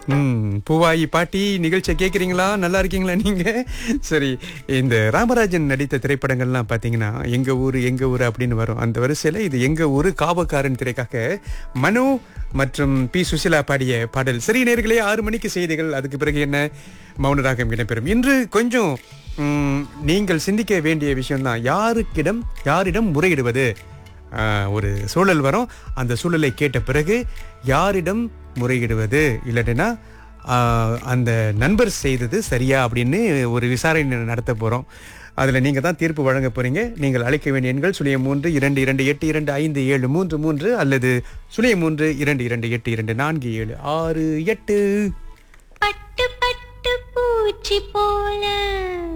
ம் பூவாயி பாட்டி நிகழ்ச்சியை கேட்குறீங்களா நல்லா இருக்கீங்களா நீங்க சரி இந்த ராமராஜன் நடித்த திரைப்படங்கள்லாம் பார்த்தீங்கன்னா எங்க ஊர் எங்க ஊர் அப்படின்னு வரும் அந்த வரிசையில் இது எங்க ஊர் காவக்காரன் திரைக்காக மனு மற்றும் பி சுசிலா பாடிய பாடல் சரி நேர்களே ஆறு மணிக்கு செய்திகள் அதுக்கு பிறகு என்ன மௌனராகம் இடம்பெறும் இன்று கொஞ்சம் ம், நீங்கள் சிந்திக்க வேண்டிய விஷயம்தான் யாருக்கிடம் யாரிடம் முறையிடுவது ஆஹ், ஒரு சூழல் வரும் அந்த சூழலை கேட்ட பிறகு யாரிடம் முறையிடுவது இல்லாட்டினா ஆஹ், அந்த நண்பர் செய்தது சரியா அப்படின்னு ஒரு விசாரணை நடத்த போகிறோம் அதில் நீங்கள் தான் தீர்ப்பு வழங்க போகிறீங்க நீங்கள் அழைக்க வேண்டிய எண்கள் சுழியம் மூன்று இரண்டு இரண்டு எட்டு இரண்டு ஐந்து ஏழு மூன்று மூன்று அல்லது சுழியம் மூன்று இரண்டு இரண்டு எட்டு இரண்டு நான்கு ஏழு ஆறு எட்டு பட்டு பட்டு பூச்சி போல